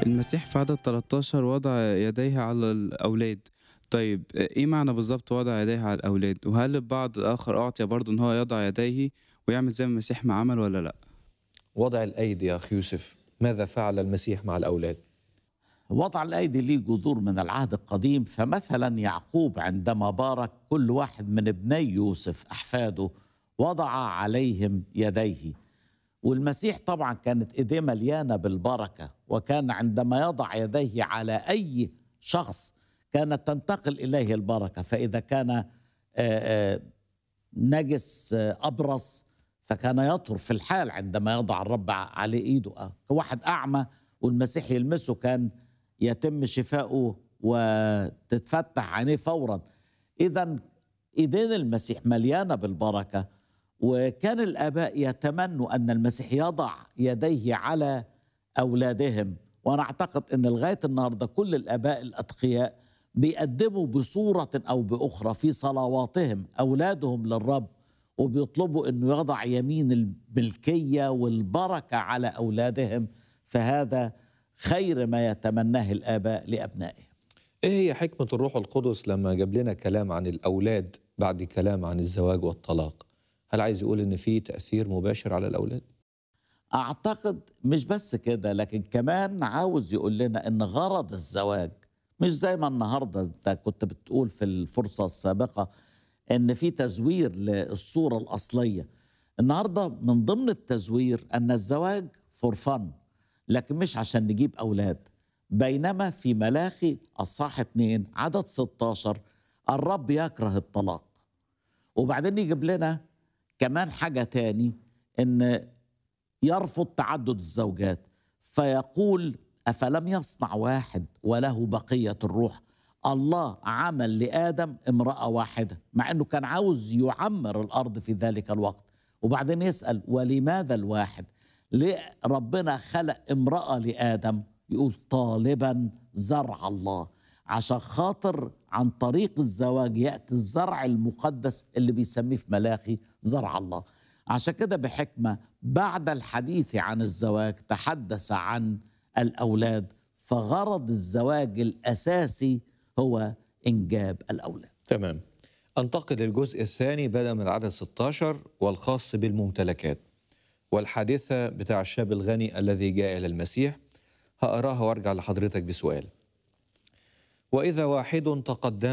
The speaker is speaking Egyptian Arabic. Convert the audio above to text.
المسيح في عدد 13 وضع يديه على الأولاد طيب إيه معنى بالظبط وضع يديه على الأولاد وهل البعض الآخر أعطي برضه إن هو يضع يديه ويعمل زي ما المسيح ما عمل ولا لأ وضع الأيدي يا أخي يوسف ماذا فعل المسيح مع الأولاد وضع الأيدي ليه جذور من العهد القديم فمثلا يعقوب عندما بارك كل واحد من ابني يوسف أحفاده وضع عليهم يديه والمسيح طبعا كانت ايديه مليانه بالبركه وكان عندما يضع يديه على اي شخص كانت تنتقل اليه البركه فاذا كان آه، آه، نجس آه، ابرص فكان يطهر في الحال عندما يضع الرب عليه ايده آه، واحد اعمى والمسيح يلمسه كان يتم شفاؤه وتتفتح عينيه فورا اذا ايدين المسيح مليانه بالبركه وكان الاباء يتمنوا ان المسيح يضع يديه على اولادهم وانا اعتقد ان لغايه النهارده كل الاباء الاتقياء بيقدموا بصوره او باخرى في صلواتهم اولادهم للرب وبيطلبوا انه يضع يمين الملكيه والبركه على اولادهم فهذا خير ما يتمناه الاباء لابنائهم إيه هي حكمة الروح القدس لما جاب لنا كلام عن الأولاد بعد كلام عن الزواج والطلاق هل عايز يقول إن في تأثير مباشر على الأولاد؟ اعتقد مش بس كده لكن كمان عاوز يقول لنا ان غرض الزواج مش زي ما النهارده انت كنت بتقول في الفرصه السابقه ان في تزوير للصوره الاصليه النهارده من ضمن التزوير ان الزواج فور فن لكن مش عشان نجيب اولاد بينما في ملاخي اصحاح 2 عدد 16 الرب يكره الطلاق وبعدين يجيب لنا كمان حاجه تاني ان يرفض تعدد الزوجات فيقول افلم يصنع واحد وله بقيه الروح الله عمل لادم امراه واحده مع انه كان عاوز يعمر الارض في ذلك الوقت وبعدين يسال ولماذا الواحد ليه ربنا خلق امراه لادم يقول طالبا زرع الله عشان خاطر عن طريق الزواج ياتي الزرع المقدس اللي بيسميه في ملاخي زرع الله عشان كده بحكمه بعد الحديث عن الزواج تحدث عن الاولاد فغرض الزواج الاساسي هو انجاب الاولاد تمام أنتقل للجزء الثاني بدأ من العدد 16 والخاص بالممتلكات والحادثة بتاع الشاب الغني الذي جاء إلى المسيح هقراها وارجع لحضرتك بسؤال وإذا واحد تقدم